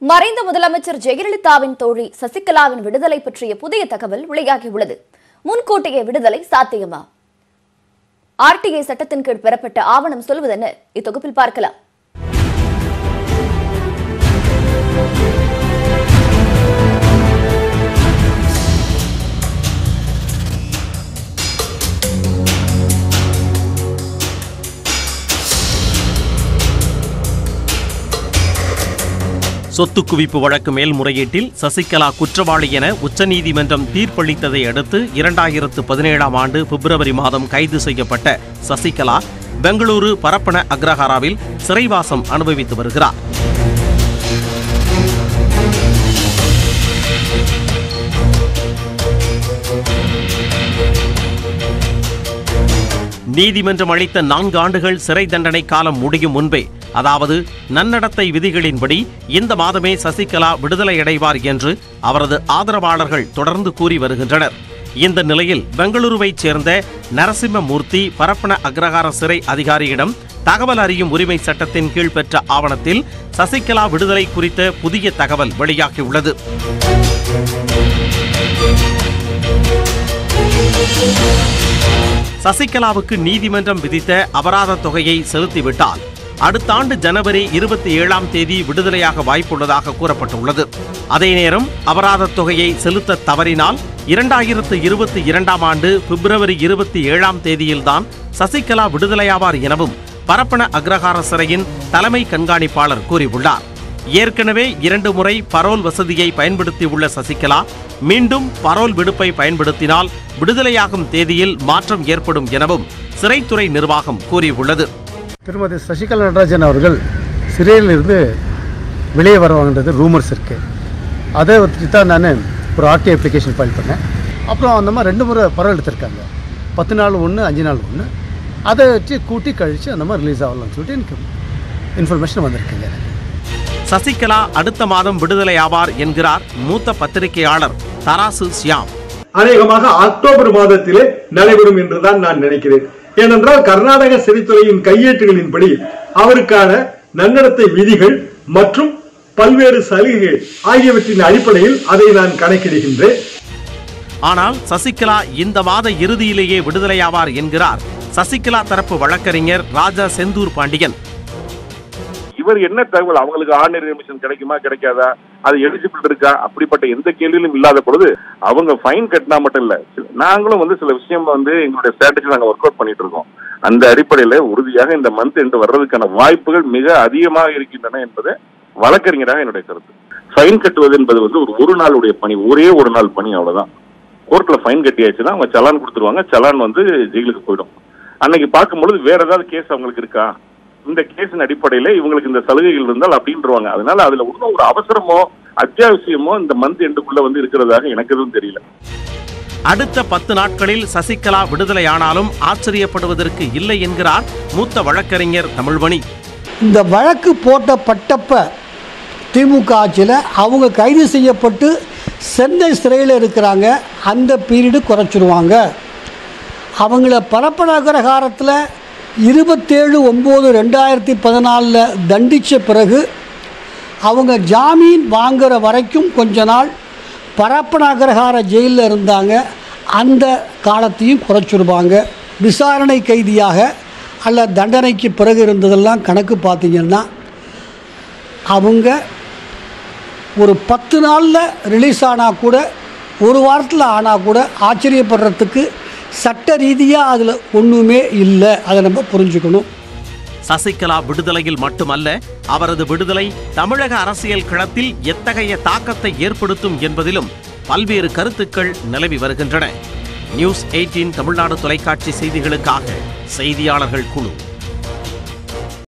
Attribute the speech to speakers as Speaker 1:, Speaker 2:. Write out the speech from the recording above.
Speaker 1: மறைந்த முதலமைச்சர் ஜெயலலிதாவின் தோழி சசிகலாவின் விடுதலை பற்றிய புதிய தகவல் வெளியாகியுள்ளது முன்கூட்டிய விடுதலை சாத்தியமா ஆர்டிஐ சட்டத்தின் கீழ் பெறப்பட்ட ஆவணம் சொல்வதென இத்தொகுப்பில் பார்க்கலாம்
Speaker 2: சொத்து குவிப்பு வழக்கு மேல்முறையீட்டில் சசிகலா குற்றவாளி என உச்சநீதிமன்றம் தீர்ப்பளித்ததை அடுத்து இரண்டாயிரத்து பதினேழாம் ஆண்டு பிப்ரவரி மாதம் கைது செய்யப்பட்ட சசிகலா பெங்களூரு பரப்பன அக்ரஹாராவில் சிறைவாசம் அனுபவித்து வருகிறார் நீதிமன்றம் அளித்த நான்கு ஆண்டுகள் சிறை தண்டனை காலம் முடியும் முன்பே அதாவது நன்னடத்தை விதிகளின்படி இந்த மாதமே சசிகலா விடுதலை அடைவார் என்று அவரது ஆதரவாளர்கள் தொடர்ந்து கூறி வருகின்றனர் இந்த நிலையில் பெங்களூருவைச் சேர்ந்த நரசிம்மமூர்த்தி பரப்பன அக்ரஹார சிறை அதிகாரியிடம் தகவல் அறியும் உரிமை சட்டத்தின் கீழ் பெற்ற ஆவணத்தில் சசிகலா விடுதலை குறித்த புதிய தகவல் வெளியாகியுள்ளது சசிகலாவுக்கு நீதிமன்றம் விதித்த அபராத தொகையை செலுத்திவிட்டால் அடுத்த ஆண்டு ஜனவரி இருபத்தி ஏழாம் தேதி விடுதலையாக வாய்ப்புள்ளதாக கூறப்பட்டுள்ளது அதே நேரம் அபராத தொகையை செலுத்த தவறினால் இரண்டாயிரத்து இருபத்தி இரண்டாம் ஆண்டு பிப்ரவரி இருபத்தி ஏழாம் தேதியில்தான் சசிகலா விடுதலையாவார் எனவும் பரப்பன அக்ரஹார சிறையின் தலைமை கண்காணிப்பாளர் கூறியுள்ளார் ஏற்கனவே இரண்டு முறை பரோல் வசதியை பயன்படுத்தியுள்ள சசிகலா மீண்டும் பரோல் விடுப்பை பயன்படுத்தினால் விடுதலையாகும் தேதியில் மாற்றம் ஏற்படும் எனவும் சிறைத்துறை நிர்வாகம் கூறியுள்ளது
Speaker 3: திருமதி சசிகலா நடராஜன் அவர்கள் சிறையில் இருந்து வெளியே வருவாங்கன்றது ரூமர்ஸ் இருக்குது அதை வச்சு தான் நான் ஒரு ஆர்டி அப்ளிகேஷன் ஃபைல் பண்ணேன் அப்புறம் அந்த மாதிரி ரெண்டு முறை பரம் எடுத்திருக்காங்க பத்து நாள் ஒன்று அஞ்சு நாள் ஒன்று அதை வச்சு கூட்டி கழித்து அந்த மாதிரி ரிலீஸ் ஆகலாம்னு சொல்லிட்டு எனக்கு இன்ஃபர்மேஷன் வந்திருக்குங்க எனக்கு
Speaker 2: சசிகலா அடுத்த மாதம் விடுதலை ஆவார் என்கிறார் மூத்த பத்திரிகையாளர் தராசு சியாம்
Speaker 4: அநேகமாக அக்டோபர் மாதத்திலே நடைபெறும் என்றுதான் நான் நினைக்கிறேன் ஏனென்றால் கர்நாடக சிறைத்துறையின் கையேட்டுகளின்படி அவருக்கான நன்னடத்தை விதிகள் மற்றும் பல்வேறு சலுகைகள் ஆகியவற்றின் அடிப்படையில் அதை நான் கணக்கிடுகின்றேன்
Speaker 2: ஆனால் சசிகலா இந்த மாத இறுதியிலேயே விடுதலையாவார் என்கிறார் சசிகலா தரப்பு வழக்கறிஞர் ராஜா செந்தூர் பாண்டியன்
Speaker 5: இவர் என்ன தகவல் அவங்களுக்கு ஆர்டினரி மிஷன் கிடைக்குமா கிடைக்காதா அது எலிஜிபிள் இருக்கா அப்படிப்பட்ட எந்த கேள்வியிலும் இல்லாத பொழுது அவங்க ஃபைன் கட்டினா மட்டும் இல்ல சில- நாங்களும் வந்து சில விஷயம் வந்து எங்களுடைய ஸ்ட்ராட்டஜி நாங்க ஒர்க் அவுட் பண்ணிட்டு இருக்கோம் அந்த அடிப்படையில உறுதியாக இந்த மந்த் என்று வர்றதுக்கான வாய்ப்புகள் மிக அதிகமாக இருக்கின்றன என்பது வழக்கறிஞராக என்னுடைய கருத்து ஃபைன் கட்டுவது என்பது வந்து ஒரு ஒரு நாளுடைய பணி ஒரே ஒரு நாள் பணி அவ்வளவுதான் கோர்ட்ல ஃபைன் கட்டியாச்சுன்னா அவங்க சலான் கொடுத்துருவாங்க சலான் வந்து ஜெயிலுக்கு போயிடும் அன்னைக்கு பார்க்கும்பொழுது வேற ஏதாவது கேஸ் அவங்களுக்கு இருக்கா இந்த கேஸின் அடிப்படையில இவங்களுக்கு இந்த சலுகைகள் இருந்தால் அப்படின்றவாங்க அதனால அதுல இன்னும் ஒரு அவசரமோ அத்தியாவசியமோ இந்த மந்த் எண்டுக்குள்ள வந்து இருக்கிறதாக எனக்கு எதுவும் தெரியல
Speaker 2: அடுத்த பத்து நாட்களில் சசிகலா விடுதலையானாலும் ஆச்சரியப்படுவதற்கு இல்லை என்கிறார் மூத்த வழக்கறிஞர் தமிழ்மணி
Speaker 6: இந்த வழக்கு போட்டப்பட்டப்ப திமுக ஆட்சியில் அவங்க கைது செய்யப்பட்டு சென்னை சிறையில் இருக்கிறாங்க அந்த பீரியடு குறைச்சிருவாங்க அவங்கள பரப்பனகரகாரத்தில் இருபத்தேழு ஒம்பது ரெண்டாயிரத்தி பதினாலில் தண்டித்த பிறகு அவங்க ஜாமீன் வாங்குற வரைக்கும் கொஞ்ச நாள் பரப்பனகரகார ஜெயிலில் இருந்தாங்க அந்த காலத்தையும் குறைச்சிருவாங்க விசாரணை கைதியாக அல்ல தண்டனைக்கு பிறகு இருந்ததெல்லாம் கணக்கு பார்த்தீங்கன்னா அவங்க ஒரு பத்து நாளில் ரிலீஸ் ஆனால் கூட ஒரு வாரத்தில் ஆனால் கூட ஆச்சரியப்படுறதுக்கு சட்ட ரீதியாக அதில் ஒன்றுமே இல்லை அதை நம்ம புரிஞ்சுக்கணும்
Speaker 2: சசிகலா விடுதலையில் மட்டுமல்ல அவரது விடுதலை தமிழக அரசியல் களத்தில் எத்தகைய தாக்கத்தை ஏற்படுத்தும் என்பதிலும் பல்வேறு கருத்துக்கள் நிலவி வருகின்றன நியூஸ் எயிட்டீன் தமிழ்நாடு தொலைக்காட்சி செய்திகளுக்காக செய்தியாளர்கள் குழு